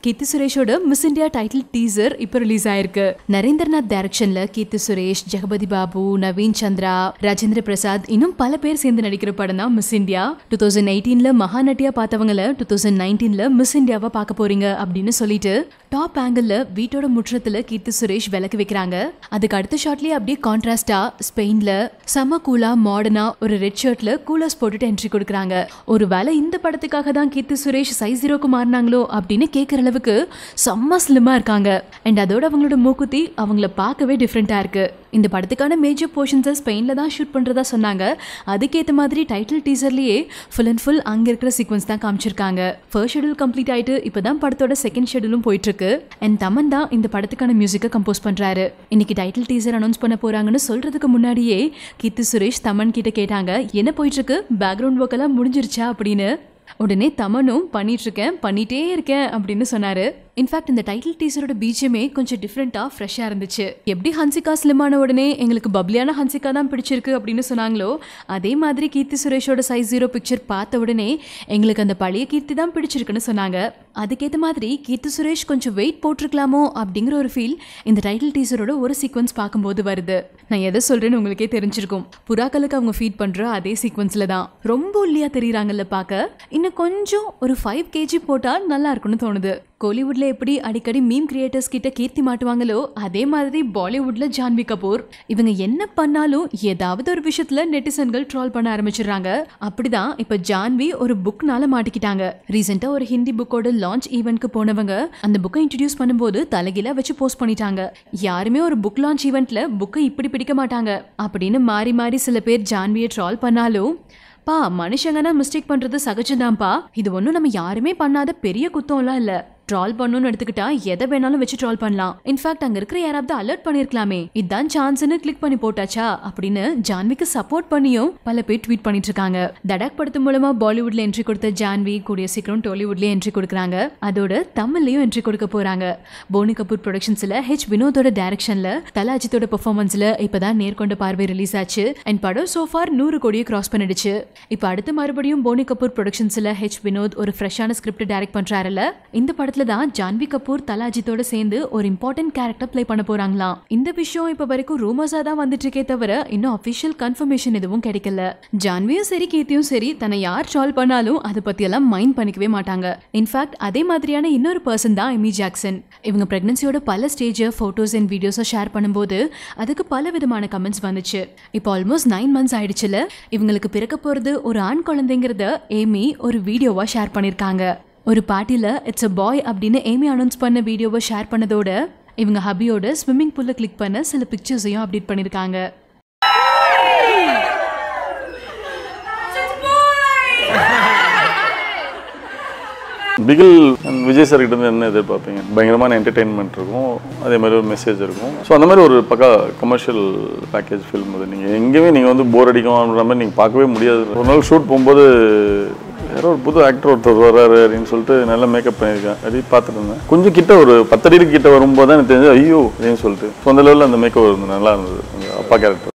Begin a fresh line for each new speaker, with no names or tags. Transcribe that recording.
கீர்த்தி சுரேஷோட Miss India title teaser இப்போ release ஆயிருக்கு நரேந்திரநாத் டைரக்ஷன்ல கீர்த்தி சுரேஷ் ஜெகபதி பாபு நவீன் சந்திரா ராஜேந்திர பிரசாத் இன்னும் பல பேர் சேர்ந்து நடிக்கிற படம் தான் மிஸ் இந்தியா டூ தௌசண்ட் எயிட்டீன்ல மகாநட்டியா பார்த்தவங்கள டூ தௌசண்ட் நைன்டீன்ல மிஸ் இந்தியாவா பார்க்க போறீங்க அப்படின்னு சொல்லிட்டு டாப் ஆங்கிள் வீட்டோட முற்றத்துல கீர்த்தி சுரேஷ் விளக்கு வைக்கிறாங்க அதுக்கு அடுத்த ஷாட்லயே அப்படியே கான்ட்ராஸ்டா ஸ்பெயின்ல செம கூலா மாடர்னா ஒரு ரெட் ஷர்ட்ல கூலர்ஸ் போட்டுட்டு என்ட்ரி கொடுக்குறாங்க ஒரு வேளை இந்த படத்துக்காக தான் கீர்த்தி சுரேஷ் சைஸ் ஜீரோக்கு மாறினாங்களோ அப்படின்னு கேட்குற அளவுக்கு செம்ம ஸ்லிம்மா இருக்காங்க அண்ட் அதோட அவங்களோட மூக்குத்தி அவங்கள பார்க்கவே டிஃப்ரெண்டா இருக்கு இந்த படத்துக்கான மேஜர் போர்ஷன்ஸை ஸ்பெயினில் தான் ஷூட் பண்ணுறதா சொன்னாங்க அதுக்கேற்ற மாதிரி டைட்டில் டீசர்லேயே ஃபுல் அண்ட் ஃபுல் அங்கே இருக்கிற சீக்வன்ஸ் தான் காமிச்சிருக்காங்க ஃபர்ஸ்ட் ஷெடியூல் கம்ப்ளீட் ஆயிட்டு இப்போ தான் படத்தோட செகண்ட் ஷெடியூலும் போயிட்டு இருக்கு அண்ட் தமன் தான் இந்த படத்துக்கான மியூசிக்கை கம்போஸ் பண்ணுறாரு இன்னைக்கு டைட்டில் டீசர் அனௌன்ஸ் பண்ண போறாங்கன்னு சொல்றதுக்கு முன்னாடியே கீர்த்தி சுரேஷ் தமன் கிட்ட கேட்டாங்க என்ன போயிட்டு இருக்கு பேக்ரவுண்ட் ஒர்க் எல்லாம் முடிஞ்சிருச்சா அப்படின்னு உடனே தமனும் பண்ணிட்டு இருக்கேன் பண்ணிட்டே இருக்கேன் அப்படின்னு சொன்னாரு இன்ஃபேக்ட் இந்த டைட்டில் டீசரோட பீஜமே கொஞ்சம் டிஃப்ரெண்ட்டாக ஃப்ரெஷ்ஷாக இருந்துச்சு எப்படி ஹன்சிகா ஸ்லிமான உடனே எங்களுக்கு பப்ளியான ஹன்சிகா தான் பிடிச்சிருக்கு அப்படின்னு சொன்னாங்களோ அதே மாதிரி கீர்த்தி சுரேஷோட சைஸ் ஜீரோ பிக்சர் பார்த்த உடனே எங்களுக்கு அந்த பழைய கீர்த்தி தான் பிடிச்சிருக்குன்னு சொன்னாங்க அதுக்கேற்ற மாதிரி கீர்த்தி சுரேஷ் கொஞ்சம் வெயிட் போட்டிருக்கலாமோ அப்படிங்கிற ஒரு ஃபீல் இந்த டைட்டில் டீசரோட ஒரு சீக்வன்ஸ் பார்க்கும்போது வருது நான் எதை சொல்றேன்னு உங்களுக்கே தெரிஞ்சிருக்கும் புறாக்களுக்கு அவங்க ஃபீட் பண்ற அதே சீக்வன்ஸ்ல தான் ரொம்ப ஒல்லியா தெரியுறாங்கல்ல பார்க்க இன்னும் கொஞ்சம் ஒரு ஃபைவ் கேஜி போட்டா நல்லா இருக்கும்னு தோணுது கோலிவுட்ல எப்படி அடிக்கடி மீம் கிரியேட்டர்ஸ் கிட்ட கீர்த்தி மாட்டுவாங்களோ அதே மாதிரி பாலிவுட்ல ஜான்வி கபூர் இவங்க என்ன பண்ணாலும் ஏதாவது ஒரு விஷயத்துல நெட்டிசன்கள் ட்ரால் பண்ண ஆரம்பிச்சிடுறாங்க அப்படிதான் இப்ப ஜான்வி ஒரு புக்னால மாட்டிக்கிட்டாங்க ரீசெண்டா ஒரு ஹிந்தி புக்கோட லான்ச் ஈவெண்ட்க்கு போனவங்க அந்த புக்கை இன்ட்ரடியூஸ் பண்ணும்போது தலைகீழ வச்சு போஸ்ட் பண்ணிட்டாங்க யாருமே ஒரு புக் லான்ச் ஈவெண்ட்ல புக்கை இப்படி பிடிக்க மாட்டாங்க அப்படின்னு மாறி மாறி சில பேர் ஜான்வியை ட்ரால் பண்ணாலும் பா மனுஷங்கன்னா மிஸ்டேக் பண்றது சகஜம்தான்ப்பா இது ஒன்றும் நம்ம யாருமே பண்ணாத பெரிய குத்தம்லாம் இல்லை ட்ரால் பண்ணணும்னு எடுத்துக்கிட்டா எதை வேணாலும் வச்சு ட்ரால் பண்ணலாம் இன்ஃபேக்ட் அங்க இருக்கிற யாராவது அலர்ட் பண்ணிருக்கலாமே இதான் சான்ஸ்னு கிளிக் பண்ணி போட்டாச்சா அப்படின்னு ஜான்விக்கு சப்போர்ட் பண்ணியும் பல பேர் ட்வீட் பண்ணிட்டு இருக்காங்க தடாக் படத்து மூலமா பாலிவுட்ல என்ட்ரி கொடுத்த ஜான்வி கூடிய சீக்கிரம் டாலிவுட்லயே என்ட்ரி கொடுக்குறாங்க அதோட தமிழ்லயும் என்ட்ரி கொடுக்க போறாங்க போனி கபூர் ப்ரொடக்ஷன்ஸ்ல ஹெச் வினோதோட டைரக்ஷன்ல தல அஜித்தோட பெர்ஃபார்மன்ஸ்ல இப்பதான் நேர்கொண்ட பார்வை ரிலீஸ் ஆச்சு அண்ட் படம் சோஃபார் நூறு கோடியை கிராஸ் பண்ணிடுச்சு இப்போ அடுத்து மறுபடியும் போனி கபூர் ப்ரொடக்ஷன்ஸ்ல ஹெச் வினோத் ஒரு ஃப்ரெஷ்ஷான ஸ்கிரிப்ட் டைரக்ட் பண்றாருல இந்த படத்துல தான் ஜான்வி கபூர் தல அஜித்தோட சேர்ந்து ஒரு இம்பார்ட்டன்ட் கேரக்டர் ப்ளே பண்ண போறாங்களாம் இந்த விஷயம் இப்ப வரைக்கும் ரூமர்ஸா தான் வந்துட்டு இருக்கே தவிர இன்னும் அபிஷியல் கன்ஃபர்மேஷன் எதுவும் கிடைக்கல ஜான்வியும் சரி கீர்த்தியும் சரி தன்னை யார் ட்ரால் பண்ணாலும் அதை பத்தி எல்லாம் மைண்ட் பண்ணிக்கவே மாட்டாங்க இன்ஃபேக்ட் அதே மாதிரியான இன்னொரு பர்சன் தான் எமி ஜாக்சன் இவங்க பிரெக்னன்சியோட பல ஸ்டேஜ் ஃபோட்டோஸ் அண்ட் வீடியோஸை ஷேர் பண்ணும்போது அதுக்கு பல விதமான கமெண்ட்ஸ் வந்துச்சு இப்போ ஆல்மோஸ்ட் நைன் மந்த்ஸ் ஆயிடுச்சுல இவங்களுக்கு பிறக்க போறது ஒரு ஆண் குழந்தைங்கிறத ஏமி ஒரு வீடியோவா ஷேர் பண்ணிருக்காங்க ஒரு பார்ட்டியில் இட்ஸ் அ பாய் அப்படின்னு ஏமி அனௌன்ஸ் பண்ண வீடியோவை ஷேர் பண்ணதோட இவங்க ஹபியோட ஸ்விம்மிங் பூலில் கிளிக் பண்ண சில பிக்சர்ஸையும் அப்டேட் பண்ணியிருக்காங்க
பிகில் and விஜய் சார் கிட்ட இருந்து என்ன எதிர்பார்ப்பீங்க பயங்கரமான என்டர்டெயின்மெண்ட் இருக்கும் அதே மாதிரி ஒரு மெசேஜ் இருக்கும் ஸோ அந்த மாதிரி ஒரு பக்கா கமர்ஷியல் பேக்கேஜ் ஃபில்ம் அது நீங்கள் எங்கேயுமே நீங்கள் வந்து போர் அடிக்கும்ன்ற மாதிரி நீங்கள் பார்க்கவே முடியாது ஒரு நாள் ஷூட் போகும்போது யாரோ ஒரு புது ஆக்டர் ஒருத்தர் வர்றாரு அப்படின்னு சொல்லிட்டு நல்லா மேக்கப் பண்ணியிருக்கேன் அப்படி பார்த்துட்டு இருந்தேன் கொஞ்சம் கிட்ட ஒரு பத்தடிக்கு கிட்ட வரும்போது தான் எனக்கு தெரிஞ்சது ஐயோ அப்படின்னு சொல்லிட்டு ஸோ அந்த லெவலில் அந்த மேக்கப் இருந்தது நல்லா இருந்தது அந்த அப்பா கேரக்டர்